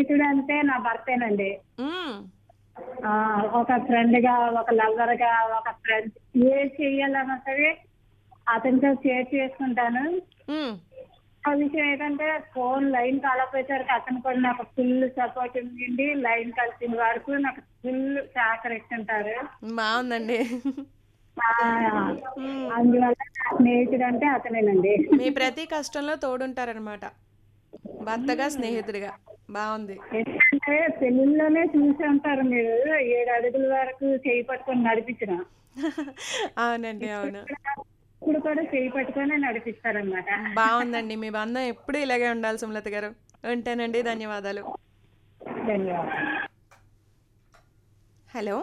స్నేహితుడు అంటే నా భర్తేనండి మ్మ్. ఆ, ఒక ఫ్రెండ్ గా ఒక లవర్ గా ఒక ఫ్రెండ్ ఏ చెయ్యాలన్నా సరే అతనితో షేర్ చేసుకుంటాను మ్మ్. ఆ విషయం ఏంటంటే ఫోన్ లైన్ కాలపోయేసరికి అతను కూడా నాకు ఫుల్ సపోర్ట్ ఉండి లైన్ కలిసిన వరకు నాకు ఫుల్ సహకరిస్తుంటారు బాగుందండి ఆ, అందువల్ల నా స్నేహితుడు అంటే అతనేనండి మీ ప్రతి కష్టంలో తోడుంటారనమాట భర్తగా స్నేహితుడిగా బాగుంది ఎందుకంటే పెళ్లిళ్ళలోనే చూసి ఉంటారు మీరు ఏడు అడుగుల వరకు చేయి పట్టుకొని నడిపించిన అవునండి అవును ఇప్పుడు కూడా చేయి పట్టుకొని నడిపిస్తారన్నమాట బాగుందండి మీ బంధం ఎప్పుడు ఇలాగే ఉండాలి సుమలత గారు ఉంటానండి ధన్యవాదాలు ధన్యవాదాలు హలో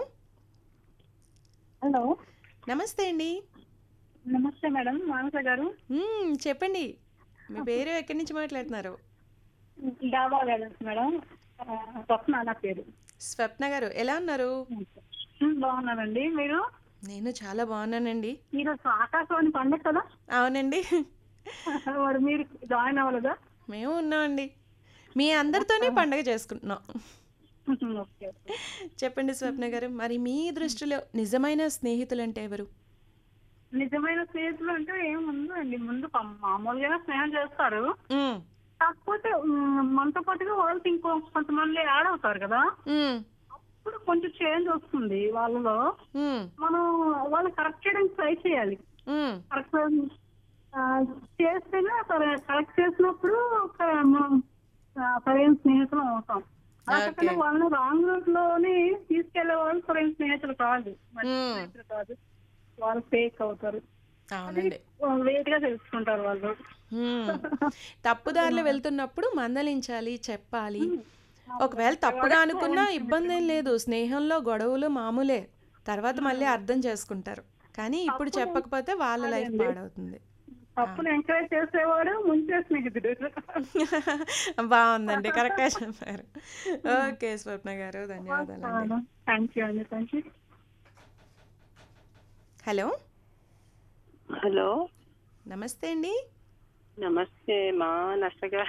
హలో నమస్తే అండి నమస్తే మేడం మానస గారు మ్మ్, చెప్పండి మీ పేరు ఎక్కడి నుంచి మాట్లాడుతున్నారు డాబా గార్డెన్స్ మేడం ఆ, స్వప్న నా పేరు స్వప్న గారు ఎలా ఉన్నారు ఉమ్, బాగున్నానండి మీరు నేను చాలా బాగున్నానండి ఈరోజు ఆకాశవాణి పండుగ కదా అవునండి మరి మీరు జాయిన్ అవ్వలేదా మేము ఉన్నామండి మీ అందరితోనే పండగ చేసుకుంటున్నాం ఓకే చెప్పండి స్వప్న గారు మరి మీ దృష్టిలో నిజమైన స్నేహితులు అంటే ఎవరు నిజమైన స్నేహితులు అంటే ఏముంది అండి ముందు పం- మామూలుగానే స్నేహం చేస్తారు మ్మ్, కాకపోతే ఉమ్, మనతో పాటుగా వాళ్ళకి ఇంకో కొంతమంది యాడ్ అవుతారు కదా మ్మ్, ఇప్పుడు కొంచెం చేంజ్ వస్తుంది వాళ్ళలో మ్మ్, మనం వాళ్ళని కరెక్ట్ చేయడానికి ట్రై చేయాలి మ్మ్. కరెక్ట్ చేస్తేనే కరెక్ట్ చేసినప్పుడు ఒక మనం, ఆ, సరైన స్నేహితులు అవుతాం అలాగే వాళ్ళని రాంగ్ రూట్ లోని తీసుకెళ్లే వాళ్ళు సరైన స్నేహితులు కాదు మంచి మ్మ్. స్నేహితులు కాదు వాళ్ళు ఫేక్ అవుతారు అవునండి లేట్ గా తెలుసుకుంటారు వాళ్ళు మ్మ్. తప్పుదారిలో వెళ్తున్నప్పుడు మందలించాలి చెప్పాలి ఒకవేళ తప్పుగా అనుకున్నా ఇబ్బంది ఏం లేదు స్నేహంలో గొడవలు మామూలే తర్వాత మళ్ళీ అర్థం చేసుకుంటారు కానీ ఇప్పుడు చెప్పకపోతే వాళ్ళ లైఫ్ పాడవుతుంది తప్పును ఎంకరేజ్ చేసేవాడు ముంచే స్నేహితుడు బాగుందండి కరెక్ట్గా చెప్పారు ఓకే స్వప్న గారు ధన్యవాదాలండి థ్యాంక్ యూ అండి థ్యాంక్ యూ హలో హలో నమస్తే అండి నమస్తే మా నష్టగా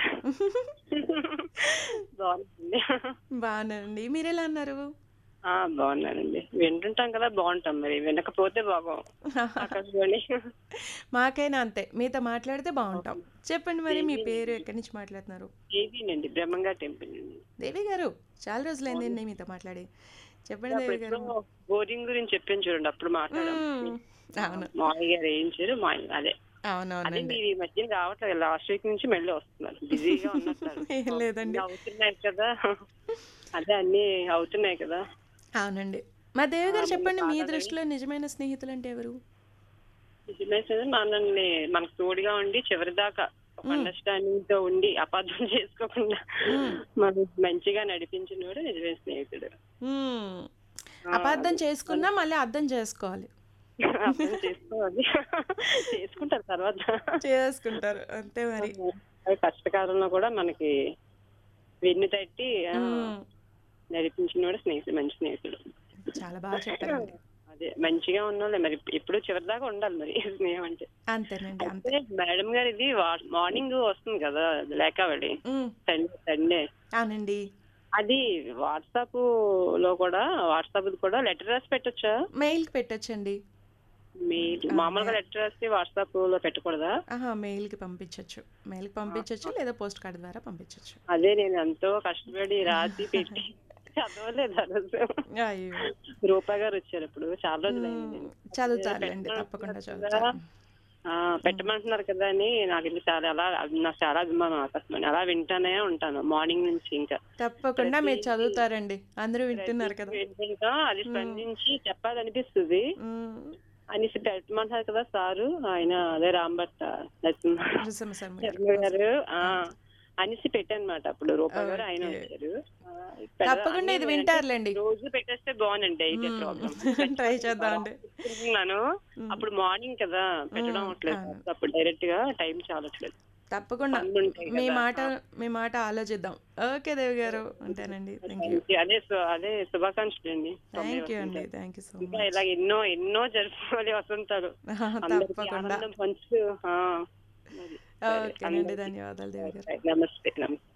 బాగుంటుంది బాగున్నానండి మీరు ఎలా అన్నారు ఆ, బాగున్నానండి వింటుంటాం కదా బాగుంటాం మరి వినకపోతే బాగోం ఆకాశవాణి మాకైనా అంతే మీతో మాట్లాడితే బాగుంటాం చెప్పండి మరి మీ పేరు ఎక్కడి నుంచి మాట్లాడుతున్నారు ఏదీనండి బ్రహ్మంగా టెంపుల్ అండి దేవి గారు చాలా రోజులైందండి మీతో మాట్లాడి చెప్పండి అప్పుడు దేవి గారు ఎప్పుడో బోరింగ్ గురించి చెప్పాను చూడండి అప్పుడు మాట్లాడాం మ్మ్. అవును మామయ్య గారు వేయించారు మా అదే అదే అవునవునండి మీరు ఈ మధ్యన రావట్లేదు లాస్ట్ వీక్ నుంచి మళ్ళీ వస్తున్నారు బిజీగా ఉన్నట్టు ఏం లేదండి అవుతున్నాయి కదా అదే అన్ని అవుతున్నాయి కదా అవునండి మా దేవి గారు చెప్పండి మీ దృష్టిలో నిజమైన స్నేహితులు అంటే ఎవరు నిజమే సార్ మనల్ని మనకు తోడుగా ఉండి చివరి దాకా అండర్స్టాండింగ్ తో ఉండి అపార్థం చేసుకోకుండా మనం మంచిగా నడిపించినవాడు నిజమే స్నేహితుడు మ్మ్. అపార్థం చేసుకున్నా మళ్ళీ అర్థం చేసుకోవాలి అర్థం చేసుకోవాలి చేసుకుంటారు తర్వాత చేసుకుంటారు అంతే మరి అది కష్టకాలంలో కూడా మనకి వెన్ను తట్టి ఆ, మ్మ్. నడిపించినవాడు స్నేహితుడు మంచి స్నేహితుడు చాలా బాగా చెప్పారండి అదే మంచిగా ఉన్నోళ్ళే మరి ఎప్పుడు చివరి దాకా ఉండాలి మరి స్నేహం అంటే అంతేనండి అంతే అంటే మేడం గారు ఇది మార్నింగ్ వస్తుంది కదా లేకావళి మ్మ్. సండే సండే అవునండి అది వాట్సాప్ లో కూడా వాట్సాప్ కూడా లెటర్ రాసి పెట్టొచ్చా మెయిల్కి పెట్టొచ్చండి మెయిల్ మామూలుగా లెటర్ రాసి వాట్సాప్ లో పెట్టకూడదా ఆహా మెయిల్కి పంపించవచ్చు మెయిల్కి పంపించవచ్చు లేదా పోస్ట్ కార్డ్ ద్వారా పంపించవచ్చు అదే నేను ఎంతో కష్టపడి రాసి పెట్టి చదవలేదు ఆ రోజు అయ్యో రూపా గారు వచ్చారు ఇప్పుడు చాలా రోజులు అయింది మ్మ్. చదువుతారులేండి తప్పకుండా చదువుతారు ఆ, పెట్టమంటున్నారు కదా అని నాకు ఇది చాలా అలా నాకు చాలా అభిమానం ఆకాశవాణి అలా వింటానే ఉంటాను మార్నింగ్ నుంచి ఇంకా తప్పకుండా మీరు చదువుతారండి అందరూ వింటున్నారు కదా వింటుంటా అది స్పందించి చెప్పాలనిపిస్తుంది మ్మ్. అనేసి పెట్టమంటారు కదా సారు ఆయన అదే రాంభట్ నరసింహ నరసింహ శర్మ గారు. శర్మ గారు ఆ అనేసి పెట్టానమాట అప్పుడు రూపా గారు ఆయన ఓకే. వచ్చారు ఆ, తప్పకుండా ఇది అన్ని వింటారులేండి రోజు పెట్టేస్తే బాగుందండి అయితే ప్రోగ్రామ్ ట్రై చేద్దామండి అనుకుంటున్నాను అప్పుడు మార్నింగ్ కదా పెట్టడం అవట్లేదు అప్పుడు డైరెక్ట్ గా టైం చాలట్లేదు తప్పకుండా పనులు ఉంటాయి మీ కదా. మాట మీ మాట ఆలోచిద్దాం ఓకే దేవి గారు ఉంటానండి థ్యాంక్ యూ అదే సు- అదే శుభాకాంక్షలు అండి థ్యాంక్ యూ అండి థ్యాంక్ యూ సో ఇంకా మచ్ ఇలా ఎన్నో ఎన్నో జరుపుకోవాలి వస్తుంటారు అందరికీ తప్పకుండా ఆనందం పంచు ఆ, మరి. ఓకేనండి ధన్యవాదాలు దేవి గారు నమస్తే నమస్తే